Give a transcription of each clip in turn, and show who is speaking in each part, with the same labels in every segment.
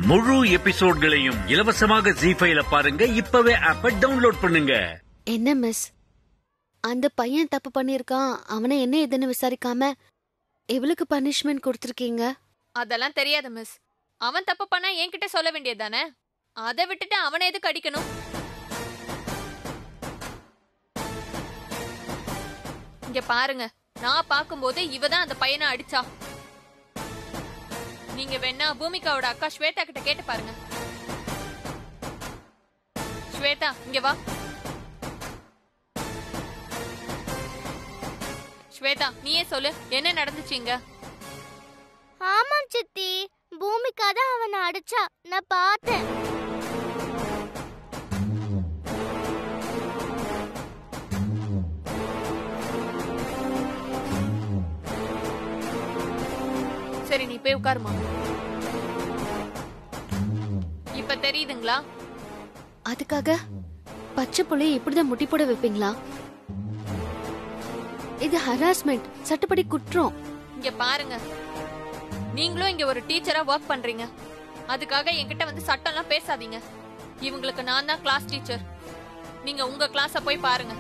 Speaker 1: முழு எபிசோட்களையும் இலவசமாக ஜி ஃபைல பாருங்க இப்பவே ஆப்ப டவுன்லோட் பண்ணுங்க
Speaker 2: என்ன மிஸ் அந்த பையன் தப்பு பண்ணிருக்கான் அவனை என்ன ஏதுன்னு விசாரிக்காம எவ்வளவுக்கு பனிஷ்மெண்ட் கொடுத்துருக்கீங்க
Speaker 3: அதெல்லாம் தெரியாது மிஸ் அவன் தப்பு பண்ணா என்கிட்ட சொல்ல வேண்டியதுதானே அதை விட்டுட்டு அவனை எதுக்கு அடிக்கணும் இங்க பாருங்க நான் பார்க்கும்போது இவ தான் அந்த பையனை அடிச்சா நீங்க வேணா பூமிகாவோட அக்கா ஸ்வேதா கிட்ட கேட்டு பாருங்க ஸ்வேதா இங்க வா ஸ்வேதா நீயே சொல்லு என்ன நடந்துச்சு இங்க
Speaker 4: ஆமா சித்தி பூமிகா தான் அவனை அடிச்சா நான் பார்த்தேன்
Speaker 3: சரி நீ போய் உட்காருமா இப்ப தெரியுதுங்களா
Speaker 2: அதுக்காக பச்சை புள்ளைய இப்படிதான் முட்டி போட வைப்பீங்களா இது ஹராஸ்மெண்ட் சட்டப்படி குற்றம்
Speaker 3: இங்க பாருங்க நீங்களும் இங்க ஒரு டீச்சரா ஒர்க் பண்றீங்க அதுக்காக என்கிட்ட வந்து சட்டம்லாம் பேசாதீங்க இவங்களுக்கு நான் தான் கிளாஸ் டீச்சர் நீங்க உங்க கிளாஸ போய் பாருங்க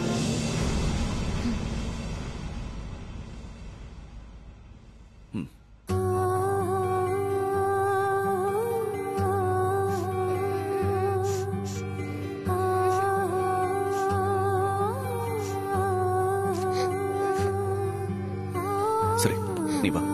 Speaker 5: சரி நீ வா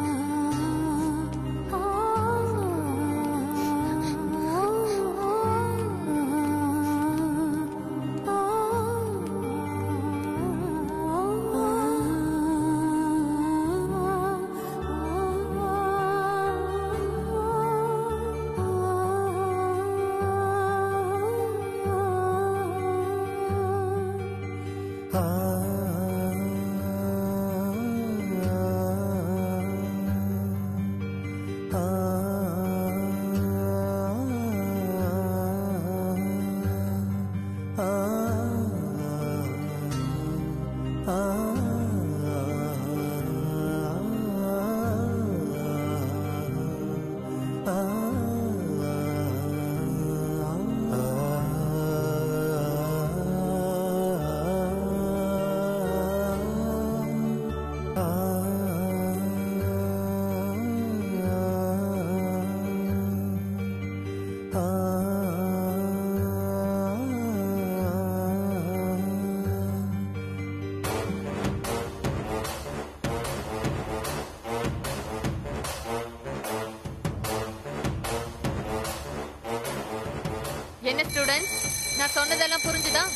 Speaker 3: என்ன ஸ்டூடெண்ட்ஸ் நான் சொன்னதெல்லாம் புரிஞ்சுதா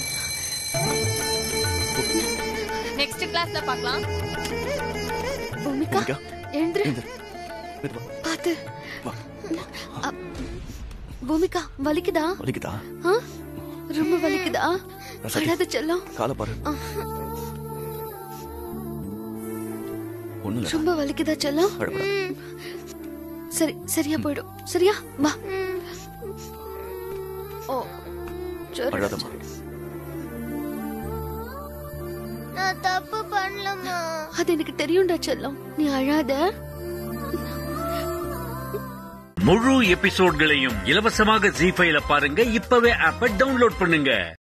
Speaker 3: நெக்ஸ்ட் கிளாஸ்ல பார்க்கலாம்
Speaker 2: பூமிகா
Speaker 5: பூமிகா,
Speaker 2: எழுந்துரு
Speaker 5: எழுந்திரு. மெதுவா.
Speaker 2: பாத்து
Speaker 5: வா.
Speaker 2: அ, பூமிகா வலிக்குதா
Speaker 5: வலிக்குதா
Speaker 2: ஆ? ரொம்ப வலிக்குதா
Speaker 5: ரசதி.
Speaker 2: அழாத செல்லம்
Speaker 5: காலை பாரு
Speaker 2: ஆ.
Speaker 5: ஒண்ணு இல்ல
Speaker 2: ரொம்ப வலிக்குதா செல்லம்
Speaker 5: அழப்படா
Speaker 2: சரி சரியா போயிடும் சரியா வா ஓ சரி
Speaker 5: அழாதம்மா
Speaker 4: நான் தப்பு பண்ணலமா
Speaker 2: அது எனக்கு தெரியும்டா செல்லம் நீ அழாத
Speaker 1: முழு எபிசோட்களையும் இலவசமாக ஜி ஃபைல பாருங்க இப்பவே ஆப்ப டவுன்லோட் பண்ணுங்க